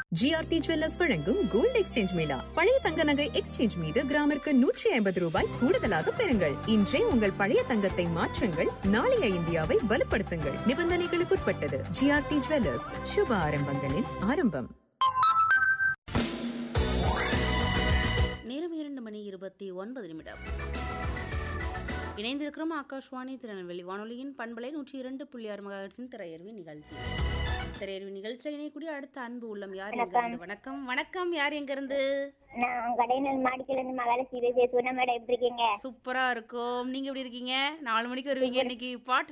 GRT jewellers வழங்கும் gold exchange mela பழைய தங்க நகை எக்ஸ்சேஞ்ச் மீது கிராமிற்கு நூற்றி ஐம்பது ரூபாய் கூடுதலாக பெறுங்கள் இன்றே உங்கள் பழைய தங்கத்தை மாற்றுங்கள் நாளைய இந்தியாவை வலுப்படுத்துங்கள் நிபந்தனைகளுக்குட்பட்டது ஜிஆர்டி ஜுவல்லர்ஸ் சுப ஆரம்பங்களின் ஆரம்பம் நேரம் இரண்டு மணி இருபத்தி ஒன்பது நிமிடம் இணைந்திருக்கிறோம் ஆகாஷ்வாணி திருநெல்வேலி வானொலியின் பண்பலை நூற்றி இரண்டு புள்ளி ஆறு மகாட்சின் திரையர்வி நிகழ்ச்சி திரையர்வி நிகழ்ச்சியில் இணையக்கூடிய அடுத்த அன்பு உள்ளம் யார் எங்கிருந்து வணக்கம் வணக்கம் யார் எங்கிருந்து நான் கடைநல் மாடிக்கல இருந்து மகால சீதை பேசுவேன் மேடம் எப்படி இருக்கீங்க சூப்பரா இருக்கும் நீங்க எப்படி இருக்கீங்க நாலு மணிக்கு வருவீங்க இன்னைக்கு பாட்டு